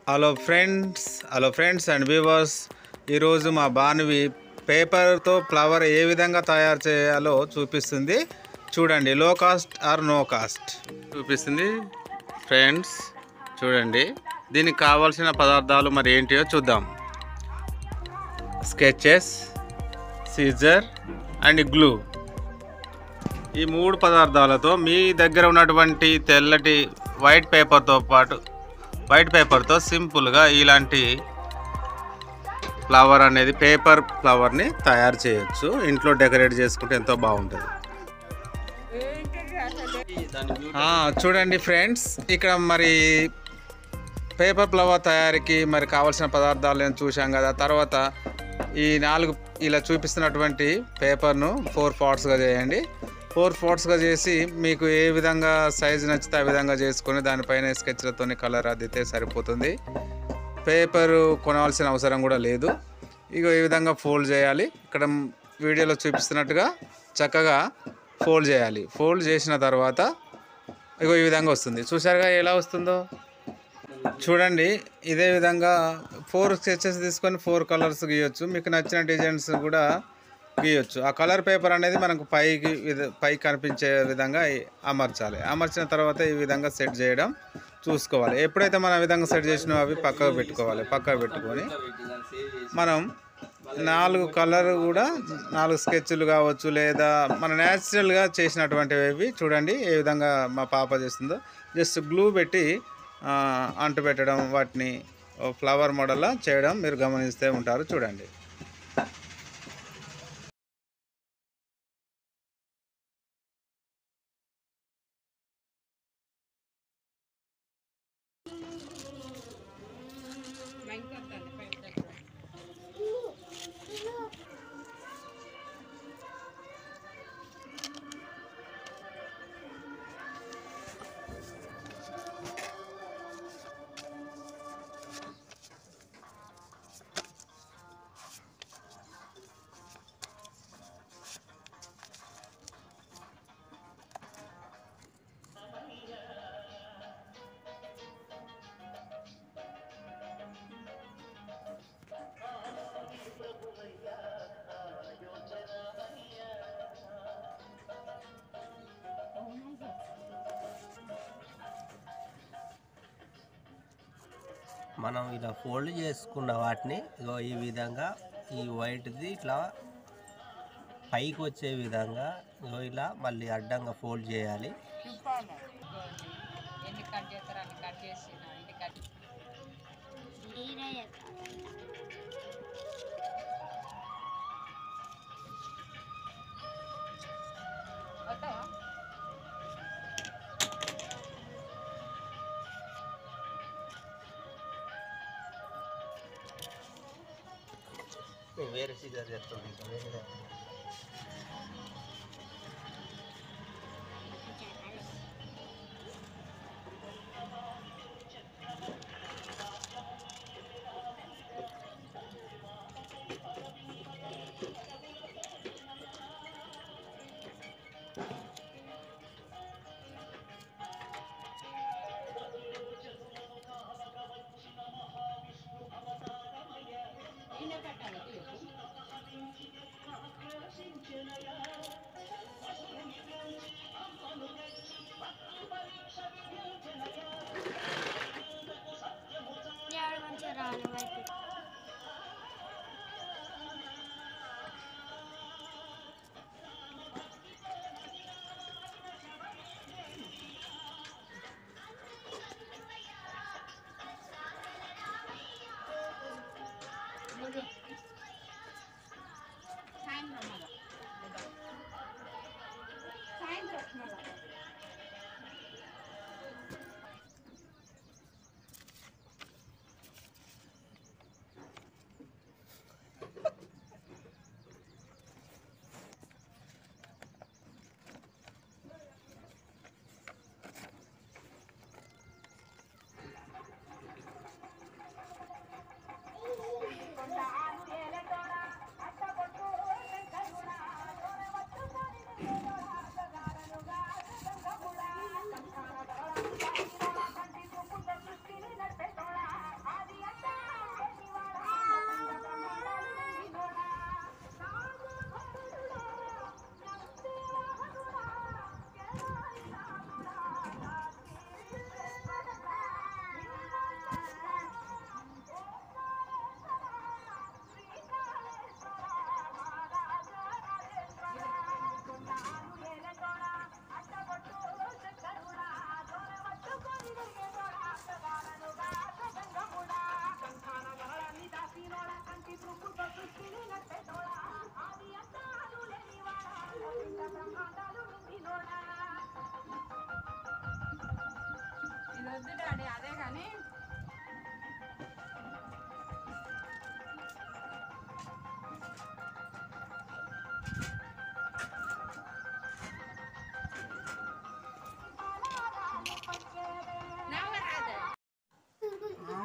hello friends hello friends and viewers ఈరోజు మా బానువి పేపర్తో ఫ్లవర్ ఏ విధంగా తయారు చేయాలో చూపిస్తుంది చూడండి low cost or no cost చూపిస్తుంది ఫ్రెండ్స్ చూడండి దీనికి కావాల్సిన పదార్థాలు మరి ఏంటియో చూద్దాం స్కెచెస్ సీజర్ అండ్ గ్లూ ఈ మూడు పదార్థాలతో మీ దగ్గర ఉన్నటువంటి తెల్లటి వైట్ పేపర్తో పాటు వైట్ పేపర్తో సింపుల్గా ఇలాంటి ఫ్లవర్ అనేది పేపర్ ఫ్లవర్ని తయారు చేయొచ్చు ఇంట్లో డెకరేట్ చేసుకుంటే ఎంతో బాగుంటుంది ఆ, చూడండి ఫ్రెండ్స్ ఇక్కడ మరి పేపర్ ఫ్లవర్ తయారీకి మరి కావాల్సిన పదార్థాలు నేను చూశాం కదా తర్వాత ఈ నాలుగు ఇలా చూపిస్తున్నటువంటి పేపర్ను ఫోర్ పార్ట్స్గా చేయండి ఫోర్ పార్ట్స్గా చేసి మీకు ఏ విధంగా సైజు నచ్చితే ఆ విధంగా చేసుకొని దానిపైన స్కెచ్లతో కలర్ అద్దితే సరిపోతుంది పేపర్ కొనవలసిన అవసరం కూడా లేదు ఇక ఈ విధంగా ఫోల్డ్ చేయాలి ఇక్కడ వీడియోలో చూపిస్తున్నట్టుగా చక్కగా ఫోల్డ్ చేయాలి ఫోల్డ్ చేసిన తర్వాత ఇగో ఈ విధంగా వస్తుంది చూసారుగా ఎలా వస్తుందో చూడండి ఇదే విధంగా ఫోర్ స్కెచెస్ తీసుకొని ఫోర్ కలర్స్ గీయొచ్చు మీకు నచ్చిన డిజైన్స్ కూడా గీయొచ్చు ఆ కలర్ పేపర్ అనేది మనకు పైకి విధ- పైకి కనిపించే విధంగా ఈ- అమర్చాలి అమర్చిన తర్వాత ఈ విధంగా సెట్ చేయడం చూసుకోవాలి ఎప్పుడైతే మనం ఆ విధంగా సెట్ చేసినా అవి పక్కకు పెట్టుకోవాలి పక్కకు పెట్టుకొని మనం నాలుగు కలర్ కూడా నాలుగు స్కెచ్లు కావచ్చు లేదా మన న్యాచురల్గా చేసినటువంటివి చూడండి ఏ విధంగా మా పాప చేస్తుందో జస్ట్ గ్లూ పెట్టి ఆ, అంటు పెట్టడం వాటిని ఫ్లవర్ మోడల్లా చేయడం మీరు గమనిస్తూ ఉంటారు చూడండి మనం ఇలా ఫోల్డ్ చేసుకున్న వాటిని ఇగో ఈ విధంగా ఈ వైట్ది ఇట్లా పైకి వచ్చే విధంగా ఇగో ఇలా మళ్ళీ అడ్డంగా ఫోల్డ్ చేయాలి ఎన్ని కట్ చేస్తారో అన్ని కట్ చేసి ఎన్ని కట్ వస్తావా వేరే సీజర్ చెప్తుంది ఇంకా వేరే మంచిగా రాను వైపు సాయంత్రం మళ్ళా సాయంత్రం మళ్ళా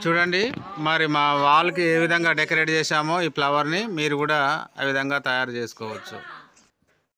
చూడండి మరి మా వాల్కి ఏ విధంగా డెకరేట్ చేశామో ఈ ఫ్లవర్ని మీరు కూడా ఆ విధంగా తయారు చేసుకోవచ్చు